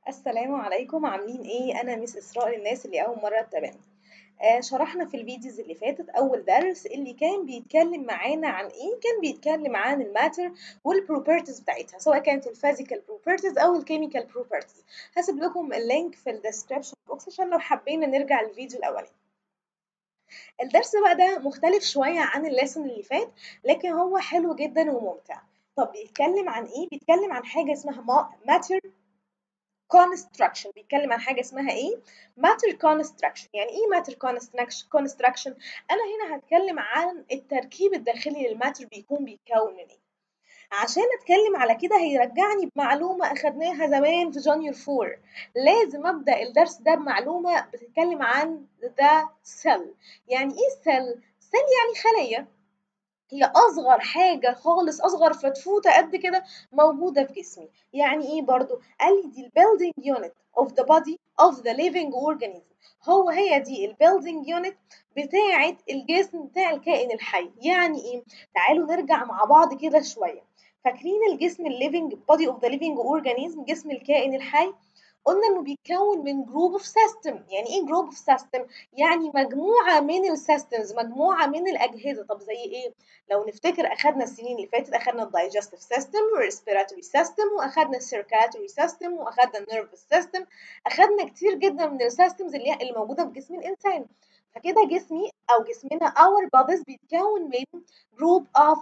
السلام عليكم عاملين ايه انا مس اسراء للناس اللي اول مره تتابعني آه شرحنا في الفيديوز اللي فاتت اول درس اللي كان بيتكلم معانا عن ايه كان بيتكلم عن الماتر والبروبرتيز بتاعتها سواء كانت الفيزيكال بروبرتيز او الكيميكال بروبرتيز هسيب لكم اللينك في الديسكربشن بوكس عشان لو حبينا نرجع للفيديو الاولاني الدرس بقى ده مختلف شويه عن الليسون اللي فات لكن هو حلو جدا وممتع طب بيتكلم عن ايه بيتكلم عن حاجه اسمها ماتر construction بيتكلم عن حاجه اسمها ايه matter construction يعني ايه matter construction انا هنا هتكلم عن التركيب الداخلي للماتر بيكون بيتكون من ايه عشان اتكلم على كده هيرجعني بمعلومه اخدناها زمان في جونيور 4 لازم ابدا الدرس ده بمعلومه بتتكلم عن ذا سيل يعني ايه سيل سيل يعني خليه هي اصغر حاجه خالص اصغر فتفوته قد كده موجوده في جسمي يعني ايه برضو قال لي دي البيلدينج يونت اوف ذا بودي اوف ذا ليفينج اورجانيزم هو هي دي البيلدينج يونت بتاعه الجسم بتاع الكائن الحي يعني ايه تعالوا نرجع مع بعض كده شويه فاكرين الجسم الليفينج بودي اوف ذا ليفينج اورجانيزم جسم الكائن الحي قلنا انه بيتكون من جروب اوف سيستم يعني ايه جروب اوف سيستم يعني مجموعه من السيستمز مجموعه من الاجهزه طب زي ايه لو نفتكر اخدنا السنين اللي فاتت اخدنا الدايجستيف سيستم والريسبيراتوري سيستم واخدنا السيركاتوري سيستم واخدنا النيرفس سيستم اخدنا كتير جدا من السيستمز اللي اللي موجوده في جسم الانسان فكده جسمي او جسمنا اور bodies بيتكون من جروب اوف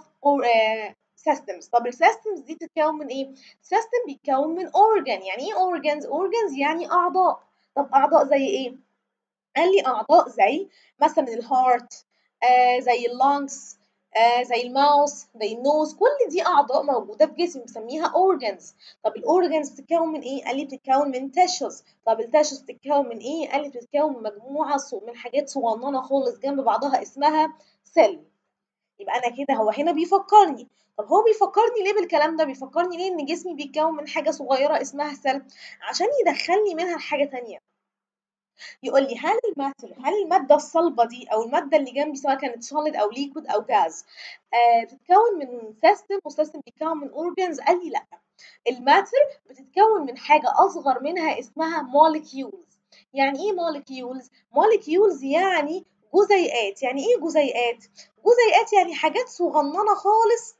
systems طب السيستمز دي بتتكون من ايه سيستم بيتكون من organ يعني ايه organs organs يعني اعضاء طب اعضاء زي ايه قال لي اعضاء زي مثلا الهارت آه زي اللانكس آه زي الماوس زي النوز كل دي اعضاء موجوده في جسمي بسميها organs طب الاورجنز بتتكون من ايه قال لي بتتكون من تيشوز طب التيشوز بتتكون من ايه قال لي بتتكون من مجموعه من حاجات صغننه خالص جنب بعضها اسمها سيل يبقى انا كده هو هنا بيفكرني طب هو بيفكرني ليه بالكلام ده بيفكرني ليه ان جسمي بيتكون من حاجه صغيره اسمها سيل عشان يدخلني منها لحاجه تانية يقول لي هل الماتر هل الماده الصلبه دي او الماده اللي جنبي سواء كانت سوليد او ليكويد او جاز آه بتتكون من سيستم والسيستم بيتكون من اورجانز قال لي لا الماتر بتتكون من حاجه اصغر منها اسمها موليكيولز يعني ايه موليكيولز موليكيولز يعني جزيئات يعني ايه جزيئات جزيئات يعني حاجات صغننه خالص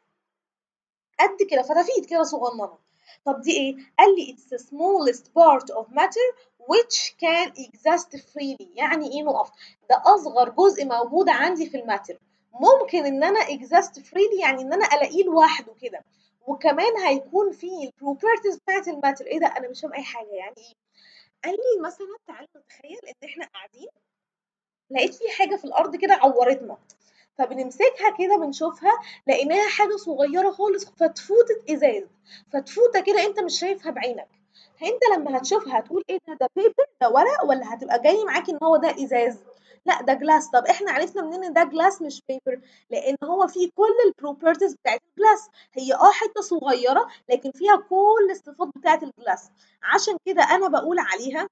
قد كده فتافيت كده صغننه طب دي ايه قال لي it's the smallest part of matter which can exist freely يعني ايه نقف ده اصغر جزء موجود عندي في الماتر ممكن ان انا exist freely يعني ان انا الاقيه لوحده كده وكمان هيكون فيه البروبرتيز بتاعت الماتر ايه ده انا مش فاهم اي حاجه يعني ايه قال لي مثلا تعالوا نتخيل ان احنا قاعدين لقيت في حاجه في الارض كده عورتنا فبنمسكها كده بنشوفها لقيناها حاجه صغيره خالص فتفوته ازاز فتفوته كده انت مش شايفها بعينك فانت لما هتشوفها هتقول ايه ده ده بيبر ده ورق ولا هتبقى جاي معاك ان هو ده ازاز لا ده جلاس طب احنا عرفنا منين ان ده جلاس مش بيبر لان هو فيه كل البروبرتيز بتاعت الجلاس هي اه حته صغيره لكن فيها كل الصفات بتاعت الجلاس عشان كده انا بقول عليها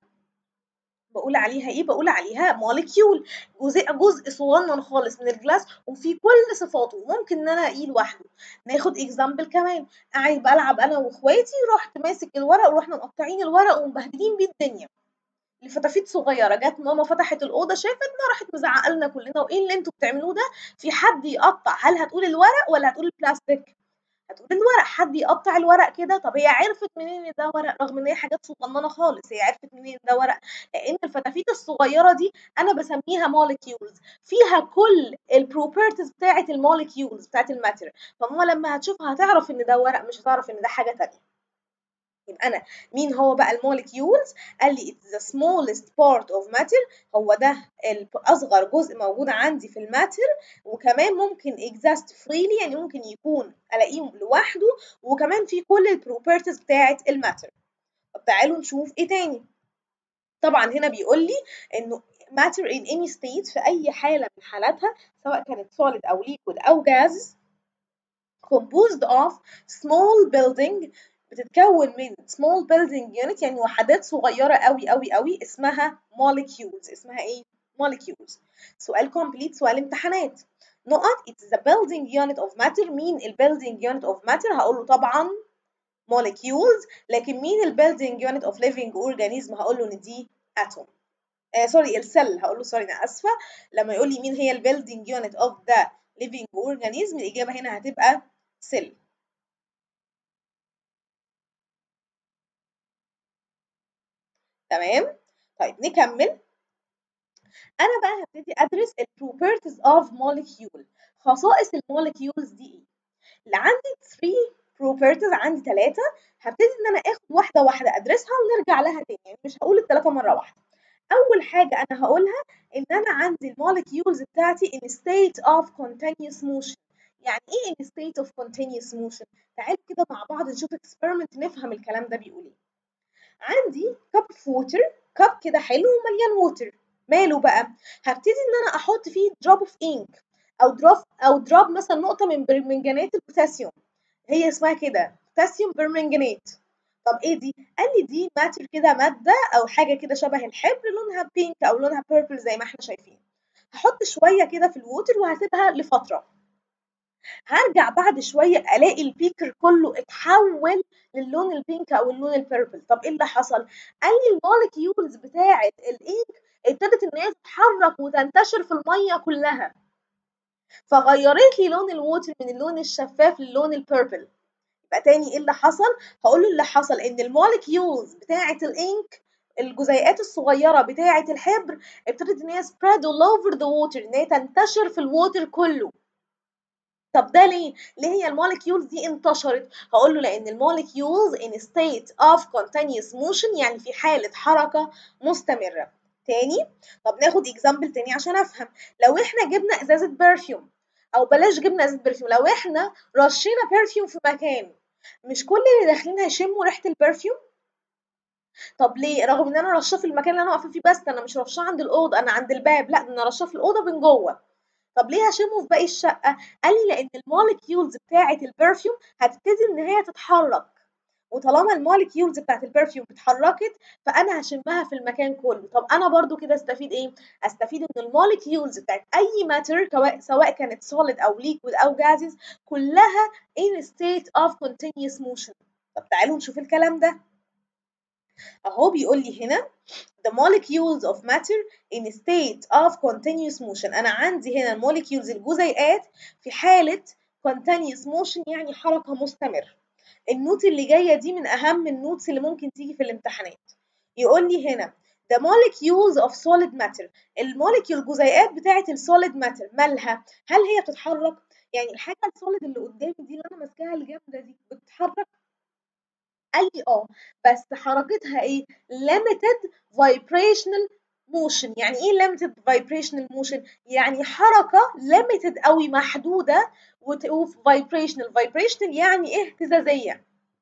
بقول عليها ايه بقول عليها موليكيول جزء جزء صغنن خالص من الجلاس وفي كل صفاته ممكن ان انا الاقيه لوحده ناخد اكزامبل كمان قاعد بلعب انا واخواتي رحت ماسك الورق ورحنا مقطعين الورق ومبهدلين بيه الدنيا لفتافيت صغيره جت ماما فتحت الاوضه شافتنا راحت مزعقه لنا كلنا وايه اللي انتوا بتعملوه ده في حد يقطع هل هتقول الورق ولا هتقول البلاستيك هتقول الورق حد يقطع الورق كده طب هي عرفت منين ان ده ورق رغم ان هي حاجات صغننه خالص هي عرفت منين ان ده ورق لان الفتافيت الصغيره دي انا بسميها موليكيولز فيها كل البروبرتيز بتاعه الموليكيولز بتاعه الماتر فماما لما هتشوفها هتعرف ان ده ورق مش هتعرف ان ده حاجه تانية يبقى انا مين هو بقى الموليكيولز قال لي it's the smallest part of matter هو ده اصغر جزء موجود عندي في الماتر وكمان ممكن exist freely يعني ممكن يكون الاقيه لوحده وكمان في كل البروبرتيز بتاعه الماتر طب تعالوا نشوف ايه تاني طبعا هنا بيقول لي انه matter in any state في اي حاله من حالاتها سواء كانت solid او liquid او gas composed of small building بتتكون من small building unit يعني وحدات صغيرة قوي قوي قوي اسمها molecules اسمها ايه؟ molecules سؤال complete سؤال امتحانات نقط it's the building unit of matter مين ال building unit of matter هقول له طبعا molecules لكن مين ال building unit of living organism هقول له ان دي atom آه سوري السيل هقول له سوري انا اسفه لما يقول لي مين هي ال building unit of the living organism الاجابه هنا هتبقى cell تمام طيب نكمل انا بقى هبتدي ادرس ال properties of molecule خصائص الموليكيولز دي ايه اللي عندي 3 properties عندي ثلاثه هبتدي ان انا اخد واحده واحده ادرسها ونرجع لها تاني يعني مش هقول الثلاثه مره واحده اول حاجه انا هقولها ان انا عندي الموليكيولز بتاعتي in state of continuous motion يعني ايه in state of continuous motion تعالوا كده مع بعض نشوف experiment نفهم الكلام ده بيقول ايه عندي كاب اوف ووتر كاب كده حلو ومليان ووتر ماله بقى هبتدي ان انا احط فيه دروب اوف انك او دروب او دروب مثلا نقطه من برمنجانات البوتاسيوم هي اسمها كده بوتاسيوم برمنجانات طب ايه دي قال لي دي ماتر كده ماده او حاجه كده شبه الحبر لونها بينك او لونها بيربل زي ما احنا شايفين هحط شويه كده في الووتر وهسيبها لفتره هرجع بعد شويه الاقي البيكر كله اتحول للون البينك او اللون البيربل طب ايه اللي حصل قال لي الموليكيولز بتاعه الانك ابتدت ان هي تتحرك وتنتشر في الميه كلها فغيرت لي لون الووتر من اللون الشفاف للون البيربل يبقى تاني ايه اللي حصل هقول له اللي حصل ان الموليكيولز بتاعه الانك الجزيئات الصغيره بتاعه الحبر ابتدت ان هي spread all over the water ان هي تنتشر في الووتر كله طب ده ليه؟ ليه هي الموليكيولز دي انتشرت؟ هقول له لأن الموليكيولز in state of continuous motion يعني في حالة حركة مستمرة. تاني طب ناخد اكزامبل تاني عشان افهم لو احنا جبنا ازازة برفيوم او بلاش جبنا ازازة برفيوم لو احنا رشينا برفيوم في مكان مش كل اللي داخلين هيشموا ريحة البرفيوم؟ طب ليه؟ رغم ان انا رشاه في المكان اللي انا واقفه فيه بس انا مش رشاه عند الاوضه انا عند الباب لا ده انا رشاه في الاوضه من جوه. طب ليه هشمه في باقي الشقة؟ قال لي لأن الموليكيولز بتاعة البرفيوم هتبتدي إن هي تتحرك وطالما الموليكيولز بتاعة البرفيوم اتحركت فأنا هشمها في المكان كله طب أنا برضو كده استفيد إيه؟ أستفيد إن الموليكيولز بتاعة أي ماتر سواء كانت solid أو liquid أو gases كلها in state of continuous motion طب تعالوا نشوف الكلام ده أهو بيقول لي هنا the molecules of matter in a state of continuous motion أنا عندي هنا الموليكيولز الجزيئات في حالة continuous motion يعني حركة مستمرة النوت اللي جاية دي من أهم النوتس اللي ممكن تيجي في الامتحانات يقول لي هنا the molecules of solid matter الموليكيول الجزيئات بتاعة السوليد ماتر مالها هل هي بتتحرك يعني الحاجة السوليد اللي قدامي دي اللي أنا ماسكاها الجامدة دي بتتحرك قال لي اه بس حركتها ايه limited vibrational motion يعني ايه limited vibrational motion يعني حركة limited قوي محدودة و vibrational vibrational يعني اهتزازية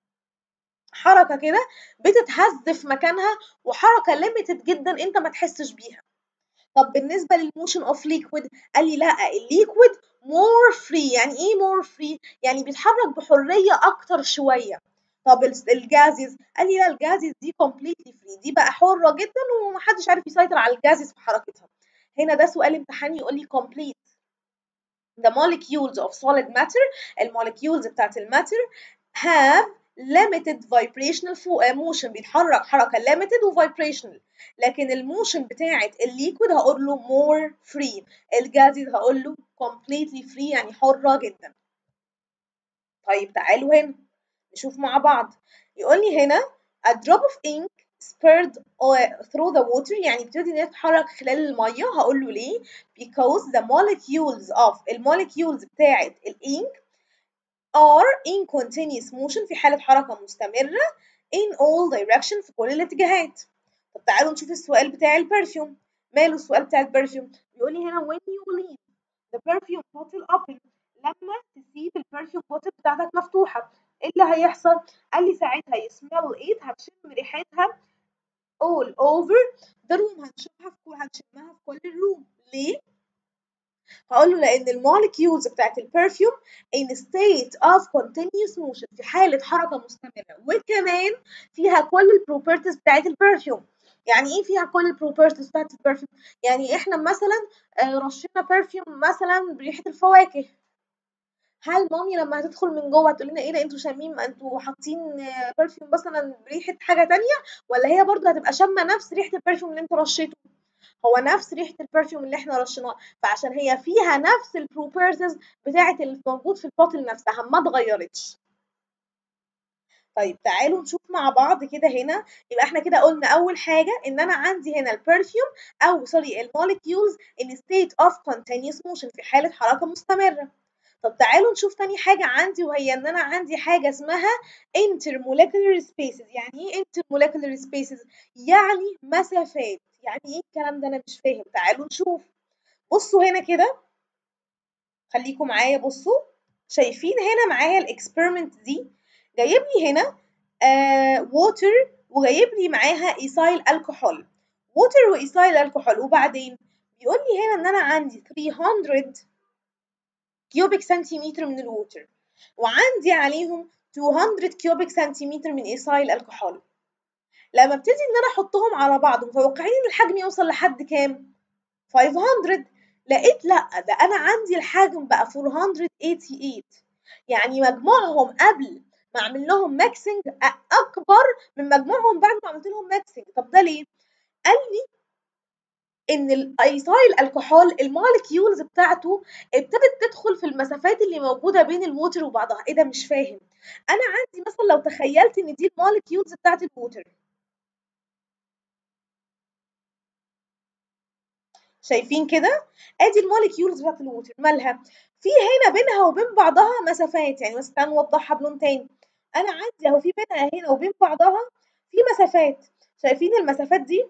حركة كده بتتهز في مكانها وحركة limited جدا انت ما تحسش بيها طب بالنسبة للموشن اوف ليكويد قال لي لا الليكويد more free يعني ايه more free يعني بيتحرك بحرية اكتر شوية طب الجازز قال لي لا الجازز دي completely free دي بقى حرة جدا ومحدش عارف يسيطر على الجازز في حركتها هنا ده سؤال امتحاني يقول لي complete the molecules of solid matter الموليكيولز بتاعت الماتر have limited vibrational motion بيتحرك حركة limited و vibrational لكن الموشن بتاعت الليكويد هقول له more free الجازز هقول له completely free يعني حرة جدا طيب تعالوا هنا نشوف مع بعض يقول لي هنا a drop of ink spurred through the water يعني بتبتدي ان هي تتحرك خلال الميه هقول له ليه because the molecules of الموليكيولز بتاعه الانك are in continuous motion في حاله حركه مستمره in all direction في كل الاتجاهات طب تعالوا نشوف السؤال بتاع البرفيوم ماله السؤال بتاع البرفيوم بيقول لي هنا when you leave the perfume bottle open لما تسيب البرفيوم بوتل بتاعتك مفتوحه ايه اللي هيحصل؟ قال لي ساعتها يسمل ايت هتشم ريحتها all over the room هنشمها في هنشمها في كل الروم ليه؟ هقول له لان الموليكيولز بتاعت البرفيوم in state of continuous motion في حاله حركه مستمره وكمان فيها كل البروبرتيز بتاعت البرفيوم يعني ايه فيها كل البروبرتيز بتاعت البرفيوم يعني احنا مثلا رشينا برفيوم مثلا بريحه الفواكه هل مامي لما هتدخل من جوه تقول لنا ايه ده انتوا شامين انتوا حاطين برفيوم مثلا بريحه حاجه تانية ولا هي برضو هتبقى شامه نفس ريحه البرفيوم اللي انتوا رشيته هو نفس ريحه البرفيوم اللي احنا رشيناه فعشان هي فيها نفس البروبرتيز بتاعه اللي موجود في البوتل نفسها ما اتغيرتش طيب تعالوا نشوف مع بعض كده هنا يبقى احنا كده قلنا اول حاجه ان انا عندي هنا البرفيوم او سوري الموليكيولز in state of continuous motion في حاله حركه مستمره طب تعالوا نشوف تاني حاجة عندي وهي إن أنا عندي حاجة اسمها intermolecular spaces يعني إيه intermolecular spaces؟ يعني مسافات يعني إيه الكلام ده أنا مش فاهم تعالوا نشوف بصوا هنا كده خليكم معايا بصوا شايفين هنا معايا الاكسبيرمنت دي جايب لي هنا آه ووتر وجايب لي معاها ايثايل الكحول ووتر وايثايل الكحول وبعدين بيقول لي هنا ان انا عندي 300 كيوبيك سنتيمتر من الووتر وعندي عليهم 200 كيوبيك سنتيمتر من ايثايل الكحول لما ابتدي ان انا احطهم على بعض متوقعين ان الحجم يوصل لحد كام 500 لقيت لا ده انا عندي الحجم بقى 488 يعني مجموعهم قبل ما اعمل لهم ميكسنج اكبر من مجموعهم بعد ما عملت لهم ميكسنج طب ده ليه قال لي ان الايثايل الكحول المولكيولز بتاعته ابتدت تدخل في المسافات اللي موجوده بين الووتر وبعضها ايه ده مش فاهم انا عندي مثلا لو تخيلت ان دي المولكيولز بتاعت الووتر شايفين كده ادي المولكيولز بتاعت الووتر مالها في هنا بينها وبين بعضها مسافات يعني مثلا نوضحها بلون تاني انا عندي اهو في بينها هنا وبين بعضها في مسافات شايفين المسافات دي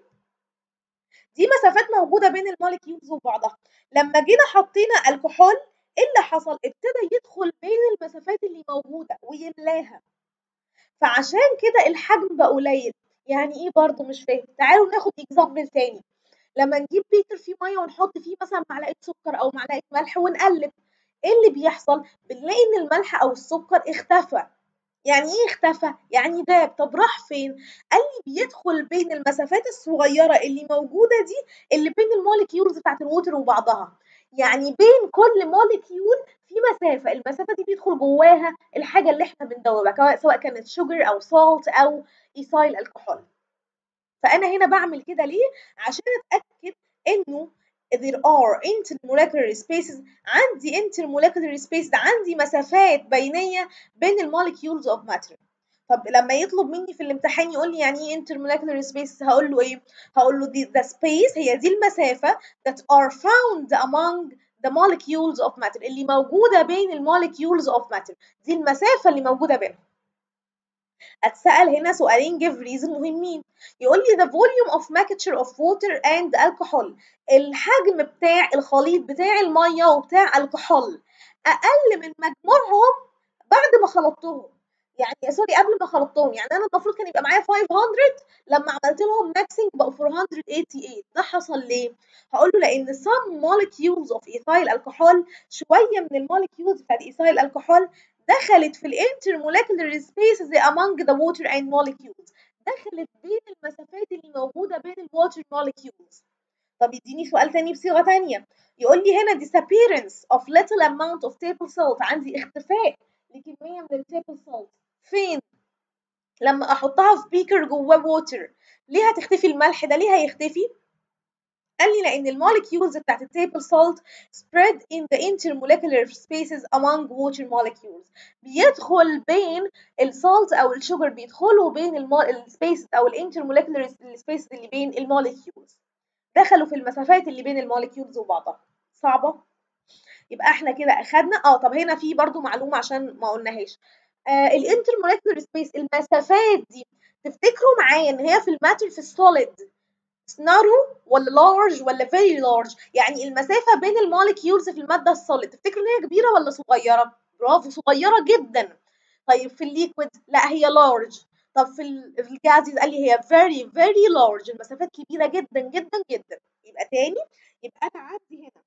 دي مسافات موجوده بين المولكيولز وبعضها لما جينا حطينا الكحول ايه اللي حصل ابتدى يدخل بين المسافات اللي موجوده ويملاها فعشان كده الحجم بقى قليل يعني ايه برضه مش فاهم تعالوا ناخد اكزامبل تاني لما نجيب بيكر فيه ميه ونحط فيه مثلا معلقه سكر او معلقه ملح ونقلب ايه اللي بيحصل بنلاقي ان الملح او السكر اختفى يعني ايه اختفى يعني داب طب راح فين قال لي بيدخل بين المسافات الصغيره اللي موجوده دي اللي بين الموليكيولز بتاعت الووتر وبعضها يعني بين كل موليكيول في مسافه المسافه دي بيدخل جواها الحاجه اللي احنا بندوبها سواء كانت شوجر او سالت او ايثايل الكحول فانا هنا بعمل كده ليه عشان اتاكد انه there are intermolecular spaces عندي intermolecular spaces عندي مسافات بينيه بين المولكيولز of matter طب لما يطلب مني في الامتحان يقول لي يعني ايه intermolecular spaces هقول له ايه هقول له the space هي دي المسافه that are found among the molecules of matter اللي موجوده بين المولكيولز of matter دي المسافه اللي موجوده بينهم اتسال هنا سؤالين give reason مهمين يقول لي the volume of mixture of water and alcohol الحجم بتاع الخليط بتاع الميه وبتاع الكحول اقل من مجموعهم بعد ما خلطتهم يعني سوري قبل ما خلطتهم يعني انا المفروض كان يبقى معايا 500 لما عملت لهم ميكسنج بقوا 488 ده حصل ليه هقول له لان some molecules of ethyl alcohol شويه من المولكيولز بتاعت ethyl alcohol دخلت في الانترمولكيولر سبيسز among the water and molecules دخلت بين المسافات اللي موجوده بين الواتر molecules طب يديني سؤال تاني بصيغه تانية يقول لي هنا disappearance of little amount of table salt عندي اختفاء لكميه من التيبل salt فين لما احطها في بيكر جواه ووتر ليه هتختفي الملح ده ليه هيختفي قال لي لان المولكيولز بتاعت التيبل سولت spread in the intermolecular spaces among water molecules بيدخل بين السولت او الشوجر بيدخلوا بين السبيس او الانترمولكيولر سبيسز اللي بين المولكيولز دخلوا في المسافات اللي بين المولكيولز وبعضها صعبه يبقى احنا كده اخدنا اه طب هنا في برضو معلومه عشان ما قلناهاش آه الانترمولكيولر سبيس المسافات دي تفتكروا معايا ان هي في الماتر في السوليد نارو ولا لارج ولا فيري لارج يعني المسافه بين المولكيولز في الماده السوليد تفتكروا ان هي كبيره ولا صغيره برافو صغيره جدا طيب في الليكويد لا هي لارج طب في الجازز قال لي هي very very large المسافات كبيره جدا جدا جدا يبقى تاني يبقى انا عندي هنا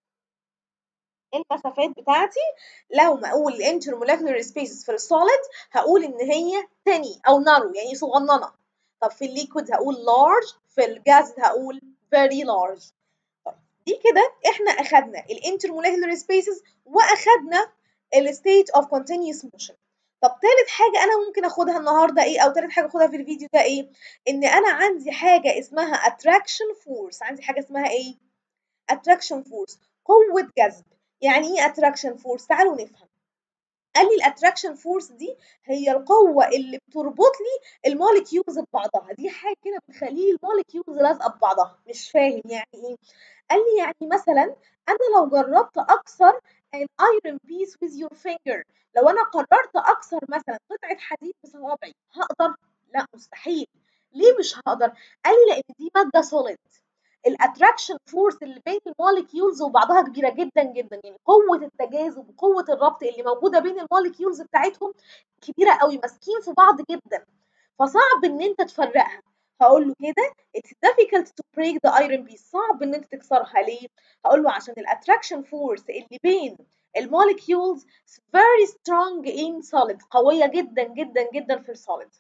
المسافات بتاعتي لو ما اقول الانترمولكيولر سبيسز في السوليد هقول ان هي تاني او نارو يعني صغننه طب في الليكويد هقول large في الجاز هقول very large طب دي كده احنا اخدنا الانترمولكيولر سبيسز واخدنا ال state of continuous motion طب تالت حاجة أنا ممكن أخدها النهاردة إيه أو تالت حاجة أخدها في الفيديو ده إيه؟ إن أنا عندي حاجة اسمها attraction force عندي حاجة اسمها إيه؟ attraction force قوة جذب يعني إيه attraction force؟ تعالوا نفهم قال لي الاتراكشن فورس دي هي القوه اللي بتربط لي الموليكيولز ببعضها دي حاجه كده بتخلي الموليكيولز لازقه ببعضها مش فاهم يعني ايه قال لي يعني مثلا انا لو جربت اكسر an iron piece with your finger لو انا قررت اكسر مثلا قطعه حديد بصوابعي هقدر لا مستحيل ليه مش هقدر قال لي لان دي ماده سوليد الاتراكشن فورس اللي بين الموليكيولز وبعضها كبيره جدا جدا يعني قوه التجاذب وقوه الربط اللي موجوده بين الموليكيولز بتاعتهم كبيره قوي ماسكين في بعض جدا فصعب ان انت تفرقها هقول له كده it's difficult to break the iron piece صعب ان انت تكسرها ليه هقول له عشان الاتراكشن فورس اللي بين الموليكيولز very strong in solid قويه جدا جدا جدا في السوليد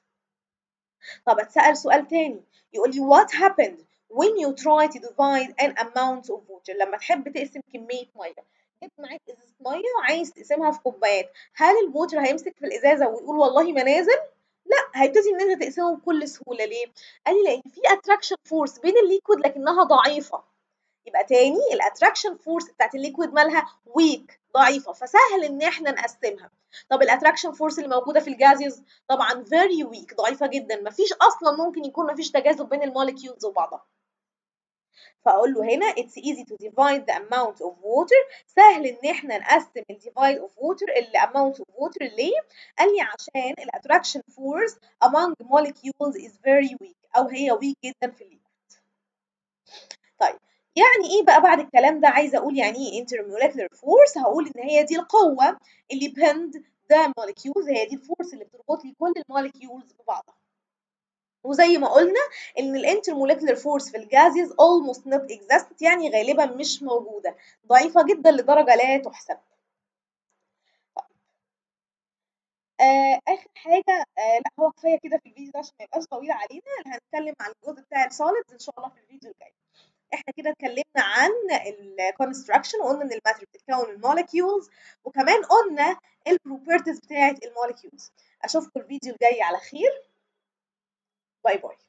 طب اتسال سؤال تاني يقول لي what happened when you try to divide an amount of water لما تحب تقسم كميه ميه جبت معاك ازازه ميه وعايز تقسمها في كوبايات هل الووتر هيمسك في الازازه ويقول والله ما نازل لا هيبتدي ان انت تقسمه بكل سهوله ليه قال لي لان في اتراكشن فورس بين الليكويد لكنها ضعيفه يبقى تاني الاتراكشن فورس بتاعت الليكويد مالها ويك ضعيفه فسهل ان احنا نقسمها طب الاتراكشن فورس اللي موجوده في الجازز طبعا فيري ويك ضعيفه جدا مفيش اصلا ممكن يكون مفيش تجاذب بين الموليكيولز وبعضها فاقول له هنا it's easy to divide the amount of water سهل ان احنا نقسم ال divide of water ال amount of water ليه؟ قال لي عشان ال attraction force among molecules is very weak او هي weak جدا في الليكويد. طيب يعني ايه بقى بعد الكلام ده عايزه اقول يعني ايه intermolecular force هقول ان هي دي القوه اللي bend the molecules هي دي الفورس اللي بتربط لي كل الموليكيولز ببعضها. وزي ما قلنا ان الانترموليكولار فورس في الجازز almost not exist يعني غالبا مش موجوده ضعيفه جدا لدرجه لا تحسب آه اخر حاجه آه لا هو كفايه كده في الفيديو ده عشان ما يبقاش طويل علينا هنتكلم عن الجزء بتاع السوليدز ان شاء الله في الفيديو الجاي احنا كده اتكلمنا عن الكونستراكشن وقلنا ان الماتر بتتكون من موليكيولز وكمان قلنا البروبرتيز بتاعه الموليكيولز اشوفكم الفيديو الجاي على خير باي باي